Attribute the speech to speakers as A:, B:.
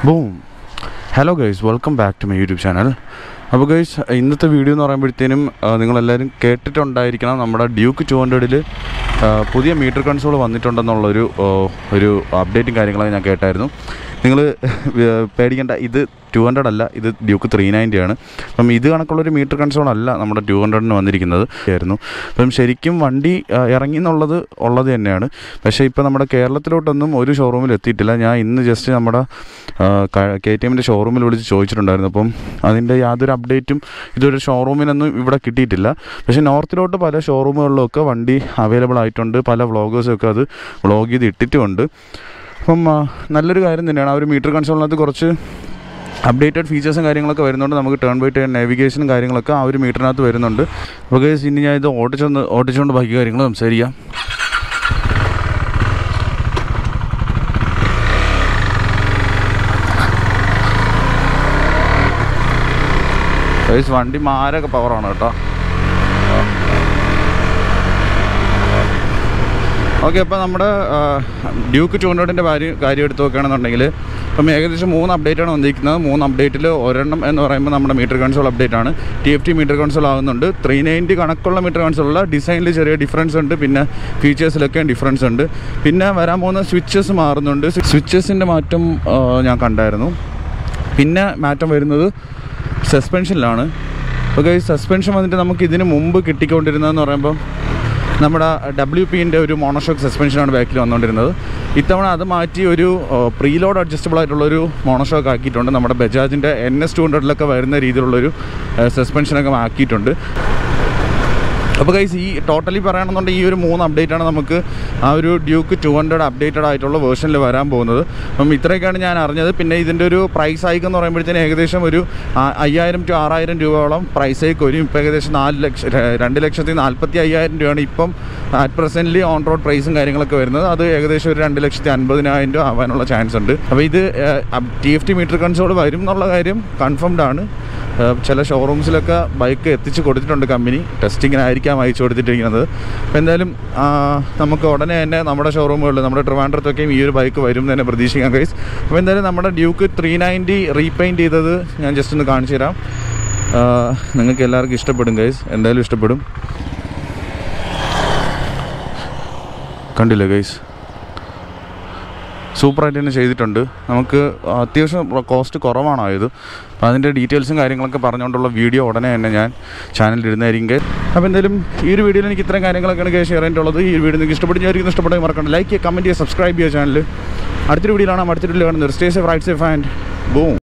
A: boom hello guys welcome back to my YouTube channel അപ്പോൾ guys ഇന്നത്തെ video എന്ന് പറയുമ്പോഴത്തേനും ആ, നിങ്ങളെല്ലാവരും കേട്ടിട്ടുണ്ടായിരിക്കണം നമ്മുടെ ഡ്യൂക്ക് ടു ഹൺഡ്രഡിൽ പുതിയ മീറ്റർ കൺസോൾ വന്നിട്ടുണ്ടെന്നുള്ളൊരു ആ, ഒരു അപ്ഡേറ്റും കാര്യങ്ങളൊക്കെ ഞാൻ കേട്ടായിരുന്നു നിങ്ങൾ പേടിക്കേണ്ട ഇത് ടു ഹൺഡ്രഡ് അല്ല ഇത് ഡ്യൂക്ക് ത്രീ നയൻറ്റി ആണ് അപ്പം ഇത് കണക്കുള്ളൊരു മീറ്റർ കൺസോൾ അല്ല നമ്മുടെ ടു ഹൺഡ്രഡിന് വന്നിരിക്കുന്നത് ആയിരുന്നു അപ്പം ശരിക്കും വണ്ടി ആ, ഇറങ്ങി എന്നുള്ളത് ഉള്ളത് തന്നെയാണ് പക്ഷേ ഇപ്പോൾ നമ്മുടെ കേരളത്തിലോട്ടൊന്നും ഒരു ഷോറൂമിൽ എത്തിയിട്ടില്ല ഞാൻ ഇന്ന് ജസ്റ്റ് നമ്മുടെ കെ ടി എമ്മിൻ്റെ ഷോറൂമിൽ വിളിച്ച് ചോദിച്ചിട്ടുണ്ടായിരുന്നു അപ്പം അതിൻ്റെ യാതൊരു അപ്ഡേറ്റും ഇതൊരു ഷോറൂമിനൊന്നും ഇവിടെ കിട്ടിയിട്ടില്ല പക്ഷേ നോർത്തിലോട്ട് പല ഷോറൂമുകളിലൊക്കെ വണ്ടി അവൈലബിൾ ആയിട്ടുണ്ട് പല വ്ളോഗേഴ്സും ഒക്കെ അത് വ്ളോഗ് ചെയ്ത് ഇട്ടിട്ടുമുണ്ട് അപ്പം ആ, നല്ലൊരു കാര്യം തന്നെയാണ് ആ ഒരു മീറ്റർ കൺസോളിനകത്ത് കുറച്ച് അപ്ഡേറ്റഡ് ഫീച്ചേഴ്സും കാര്യങ്ങളൊക്കെ വരുന്നുണ്ട് നമുക്ക് ടേൺ ബൈ ടേൺ നാവിഗേഷനും കാര്യങ്ങളൊക്കെ ആ ഒരു മീറ്ററിനകത്ത് വരുന്നുണ്ട് അപ്പോൾ ഗൈസ് ഇനി ഞാൻ ഇത് ഓടിച്ചൊന്ന് ഓടിച്ചുകൊണ്ട് ബാക്കി കാര്യങ്ങൾ സംസാരിക്കാം ഗൈസ് വണ്ടി മാരൊക്കെ പവറാണ് കേട്ടോ ഓക്കെ അപ്പോൾ നമ്മുടെ ആ, ഡ്യൂക്ക് ടു ഹൺഡ്രഡിൻ്റെ കാര്യം കാര്യം എടുത്ത് നോക്കുകയാണെന്നുണ്ടെങ്കിൽ ഇപ്പം ഏകദേശം മൂന്ന് അപ്ഡേറ്റാണ് വന്നിരിക്കുന്നത് മൂന്ന് അപ്ഡേറ്റിൽ ഒരെണ്ണം എന്ന് പറയുമ്പോൾ നമ്മുടെ മീറ്റർ കൺസോൾ അപ്ഡേറ്റ് ആണ് T F T meter console ആകുന്നുണ്ട് ത്രീ നയൻറ്റി കണക്കുള്ള മീറ്റർ കൺസോളുള്ള ഡിസൈനിൽ ചെറിയ ഡിഫറൻസ് ഉണ്ട് പിന്നെ ഫീച്ചേഴ്സിലൊക്കെ ഡിഫറൻസ് ഉണ്ട് പിന്നെ വരാൻ പോകുന്ന സ്വിച്ചസ് മാറുന്നുണ്ട് സ്വിച്ചസിൻ്റെ മാറ്റം ആ, ഞാൻ കണ്ടായിരുന്നു പിന്നെ മാറ്റം വരുന്നത് സസ്പെൻഷനിലാണ് ഓക്കെ സസ്പെൻഷൻ വന്നിട്ട് നമുക്ക് ഇതിന് മുമ്പ് കിട്ടിക്കൊണ്ടിരുന്നതെന്ന് പറയുമ്പോൾ നമ്മുടെ ഡബ്ല്യു പിൻ്റെ ഒരു മോണോഷോക്ക് സസ്പെൻഷനാണ് ബാക്കിൽ വന്നുകൊണ്ടിരുന്നത് ഇത്തവണ അത് മാറ്റി ഒരു പ്രീലോഡ് അഡ്ജസ്റ്റബിൾ ആയിട്ടുള്ളൊരു മോണോഷോക്ക് ആക്കിയിട്ടുണ്ട് നമ്മുടെ ബജാജിൻ്റെ എൻ എസ് ടു ഹൺഡ്രഡിലൊക്കെ വരുന്ന രീതിയിലുള്ളൊരു സസ്പെൻഷനൊക്കെ ആക്കിയിട്ടുണ്ട് അപ്പോൾ ഗൈസ് ഈ ടോട്ടലി പറയുകയാണെന്നുണ്ടെങ്കിൽ ഈ ഒരു മൂന്ന് അപ്ഡേറ്റ് ആണ് നമുക്ക് ആ ഒരു ഡ്യൂക്ക് ടു ഹൺഡ്രഡ് അപ്ഡേറ്റഡ് ആയിട്ടുള്ള വേർഷനിൽ വരാൻ പോകുന്നത് അപ്പം ഇത്രയൊക്കെയാണ് ഞാൻ അറിഞ്ഞത് പിന്നെ ഇതിൻ്റെ ഒരു പ്രൈസ് ഹൈക്ക് എന്ന് പറയുമ്പോഴത്തേന് ഏകദേശം ഒരു ആ- അയ്യായിരം ടു ആറായിരം രൂപയോളം പ്രൈസ് ഹൈക്ക് വരും ഇപ്പോൾ ഏകദേശം നാല് ലക്ഷം രണ്ട് ലക്ഷത്തി നാൽപ്പത്തി അയ്യായിരം രൂപയാണ് ഇപ്പം അറ്റ് പ്രസൻ്റ്ലി ഓൺ റോഡ് പ്രൈസും കാര്യങ്ങളൊക്കെ വരുന്നത് അത് ഏകദേശം ഒരു രണ്ട് ലക്ഷത്തി അൻപതിനായിരം രൂപ ആവാനുള്ള ചാൻസ് ഉണ്ട് അപ്പോൾ ഇത് T F T meter console വരും എന്നുള്ള കാര്യം കൺഫേംഡ് ആണ് ഏഹ് ചില ഷോറൂംസിലൊക്കെ ബൈക്ക് എത്തിച്ച് കൊടുത്തിട്ടുണ്ട് കമ്പനി ടെസ്റ്റിങ്ങിനായിരിക്കാം അയച്ചു കൊടുത്തിട്ടിരിക്കുന്നത് അപ്പോൾ എന്തായാലും ആ, നമുക്ക് ഉടനെ തന്നെ നമ്മുടെ ഷോറൂമുകളിൽ നമ്മുടെ ട്രിവാൻഡ്രത്തൊക്കെയും ഈ ഒരു ബൈക്ക് വരും എന്ന് തന്നെ പ്രതീക്ഷിക്കാം ഗൈസ് അപ്പോൾ എന്തായാലും നമ്മുടെ ഡ്യൂക്ക് ത്രീ നയൻറ്റി റീപെയിൻറ്റ് ചെയ്തത് ഞാൻ ജസ്റ്റ് ഒന്ന് കാണിച്ചു തരാം ആ, നിങ്ങൾക്ക് എല്ലാവർക്കും ഇഷ്ടപ്പെടും ഗൈസ് എന്തായാലും ഇഷ്ടപ്പെടും കണ്ടില്ലേ ഗൈസ് സൂപ്പറായിട്ട് തന്നെ ചെയ്തിട്ടുണ്ട് നമുക്ക് അത്യാവശ്യം കോസ്റ്റ് കുറവാണായത് അപ്പോൾ അതിൻ്റെ ഡീറ്റെയിൽസും കാര്യങ്ങളൊക്കെ പറഞ്ഞുകൊണ്ടുള്ള വീഡിയോ ഉടനെ തന്നെ ഞാൻ ചാനലിൽ ഇടുന്നതായിരിക്കും അപ്പോൾ എന്തായാലും ഈ ഒരു വീഡിയോയിൽ എനിക്ക് ഇത്രയും കാര്യങ്ങളൊക്കെയാണ് കേസ് ഷെയർ ചെയ്തിട്ടുള്ളത് ഈ ഒരു വീഡിയോ നിങ്ങൾക്ക് ഇഷ്ടപ്പെടുന്നതായിരിക്കും ഇഷ്ടപ്പെട്ടെങ്കിൽ മറക്കണ്ട ലൈക്ക് ചെയ്യുക കമൻറ്റ് ചെയ്യുക സബ്സ്ക്രൈബ് ചെയ്യുക ചാനൽ അടുത്തൊരു വീഡിയോയിലാണ് അടുത്തൊരു വീഡിയോ കാണുന്നത് stay safe right safe and boom